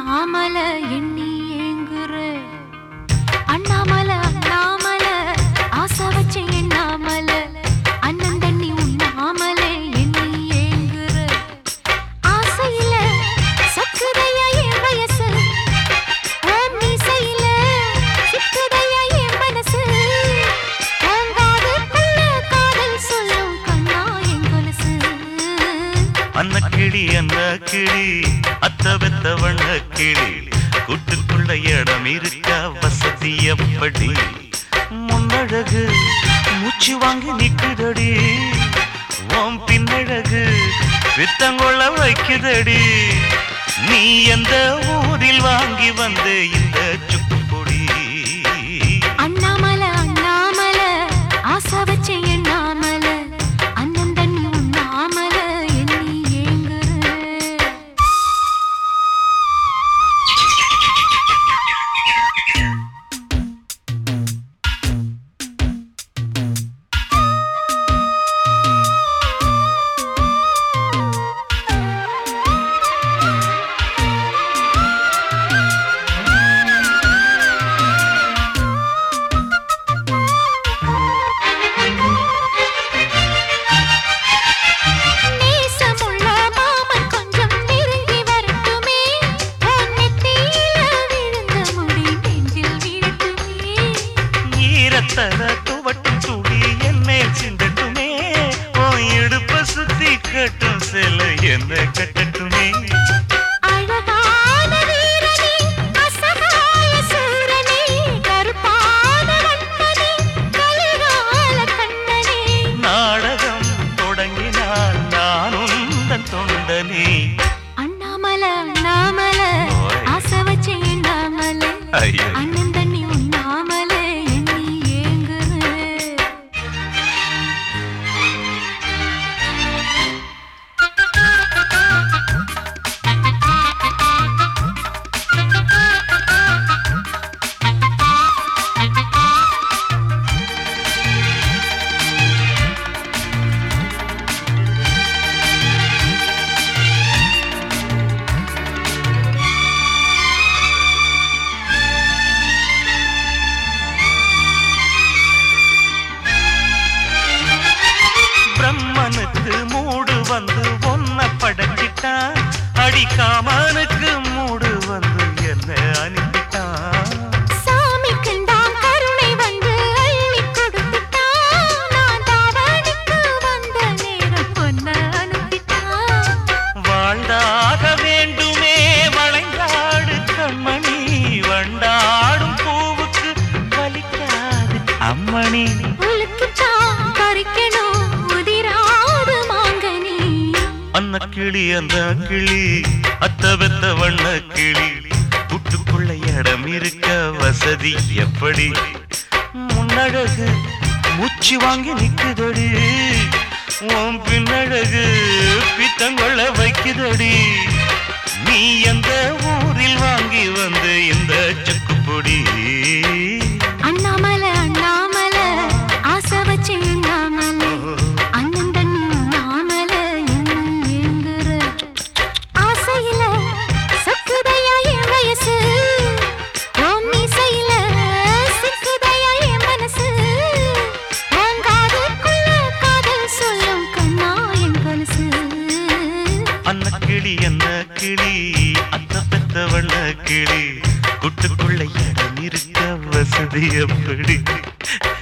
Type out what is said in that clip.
அண்ணாமல எண்ணி ஏங்குற அண்ணாமல அண்ணாமல ஆசை வச்சு எண்ணாமல அண்ணன் தண்ணி உண்ணாமல எண்ணி ஏங்குற ஆசையில சக்குதையா என் வயசு ஓம் மீசையில சிக்குதையா என் மனசு உன் காதுக்குள்ள காதல் சொல்லும் கண்ணா என் கொலுசு அன்னக்கிளி அன்ன கிளி அத்த வெத்த வண்ண கிளி கூட்டுக்குள்ள இடம் இருக்க வசதி எப்படி முன்னழகு மூச்சு வாங்கி நிக்குதடி ஓம் பின்னழகு வித்தங்கொள்ள வைக்குதடி நீ எந்த ஊரில் வாங்கி வந்த இந்த சுக்கு பொடி அண்ணாமல அண்ணாமல ஆசை வச்ச எண்ணாமல அண்ணன் தண்ணி உண்ணாமல எண்ணி ஏங்குற நேசமுள்ள மாமன் கொஞ்சம் நெருங்கி வரட்டுமே உன் நெத்தியில விழுந்த முடி நெஞ்சில் வீழட்டுமே ஈரத்தல துவட்டும் துளி என் மேல் சிந்தட்டுமே ஓ இடுப்ப சுத்தி கட்டும் சில என்ன கட்டட்டுமே அழகான வீரனே அசகாய சூரனே கருப்பான வண்ணனே கலிகால கண்ணனே நாடகம் தொடங்கினால் நான் உந்தன் தொண்டனே அண்ணாமல அண்ணாமல ஓய். ஆசை வச்ச எண்ணாமல ஐயோ. அண்ணன் தண்ணி உண்ணாமல எண்ணி ஏங்குற பிரம்மனுக்கு மூடு வந்து ஒன்ன படைச்சிட்டான் அடிக்காமனுக்கு மூடு வந்து என்ன அனுப்பிட்டான் சாமிக்குண்டாம் கருணை வந்து அள்ளிக் கொடுத்துட்டான். நான் தாவணிக்கு வந்த நேரம் பொன்ன அனுப்பிட்டான். வாழ்ந்தாக வேண்டுமே வளைந்தாடு கண்மணி வண்டாடும் பூவுக்கு வலிக்காது அம்மணி உலுக்குத்தான் பறிக்கணும் உதிராத மாங்கனி. அன்ன கிளி அந்த கிளி அத்த வெத்த வண்ண கிளி கூட்டுக்குள்ள இடம் இருக்க வசதி எப்படி முன்னழகு மூச்சு வாங்கி நிக்குதடி உன் பின்னழகு பித்தங்கொள்ள வைக்குதடி நீ எந்த ஊரில் வாங்கி வந்து இந்த சுக்கு பொடி அண்ணாமல அண்ணாமல ஆசை வச்சு எண்ணாமல அண்ணன் தண்ணி உண்ணாமல எண்ணி ஏங்குற. ஆசையில சக்குதையா என் வயசு உன் மீசையில சிக்குதையா என் மனசு உன் காதுக்குள்ள காதல் சொல்லும் கண்ணா என் கொலுசு அன்ன கிளி என்ன கிளி அத்த பெத்த வண்ண கிளி கூட்டுக்குள்ள இடம் இருக்க வசதி எப்படி